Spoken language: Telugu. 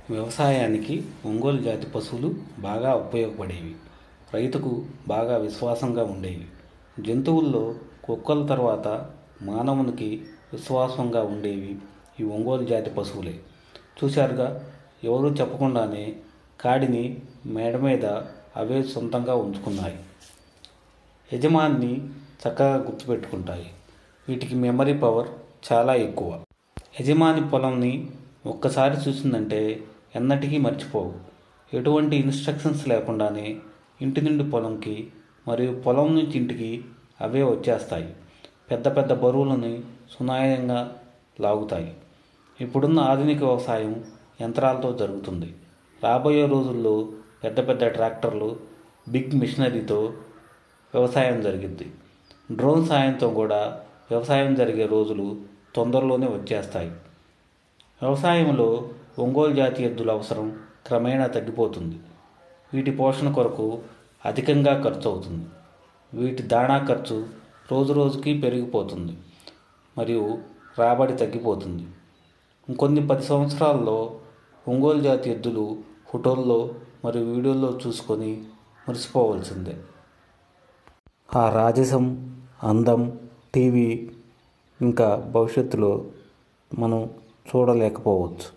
వ్యవసాయానికి ఒంగోలు జాతి పశువులు బాగా ఉపయోగపడేవి రైతుకు బాగా విశ్వాసంగా ఉండేవి జంతువుల్లో కుక్కల తర్వాత మానవునికి విశ్వాసంగా ఉండేవి ఈ ఒంగోలు జాతి పశువులే చూశారుగా ఎవరూ చెప్పకుండానే కాడిని మేడ మీద అవే సొంతంగా ఉంచుకున్నాయి యజమాని చక్కగా గుర్తుపెట్టుకుంటాయి వీటికి మెమరీ పవర్ చాలా ఎక్కువ యజమాని పొలంని ఒక్కసారి చూసిందంటే ఎన్నటికీ మర్చిపోవు ఎటువంటి ఇన్స్ట్రక్షన్స్ లేకుండానే ఇంటి నుండి పొలంకి మరియు పొలం నుంచి ఇంటికి అవే వచ్చేస్తాయి పెద్ద పెద్ద బరువులని సునాయంగా లాగుతాయి ఇప్పుడున్న ఆధునిక వ్యవసాయం యంత్రాలతో జరుగుతుంది రాబోయే రోజుల్లో పెద్ద పెద్ద ట్రాక్టర్లు బిగ్ మిషనరీతో వ్యవసాయం జరిగిద్ది డ్రోన్ సాయంతో కూడా వ్యవసాయం జరిగే రోజులు తొందరలోనే వచ్చేస్తాయి వ్యవసాయంలో ఒంగోలు జాతి ఎద్దుల అవసరం క్రమేణా తగ్గిపోతుంది వీటి పోషణ కొరకు అధికంగా ఖర్చు అవుతుంది వీటి దాణా ఖర్చు రోజు రోజుకి పెరిగిపోతుంది మరియు రాబడి తగ్గిపోతుంది ఇంకొన్ని పది సంవత్సరాల్లో ఒంగోలు జాతి ఎద్దులు ఫోటోల్లో మరియు వీడియోల్లో చూసుకొని మురిసిపోవలసిందే ఆ రాజసం అందం టీవీ ఇంకా భవిష్యత్తులో మనం చూడలేకపోవచ్చు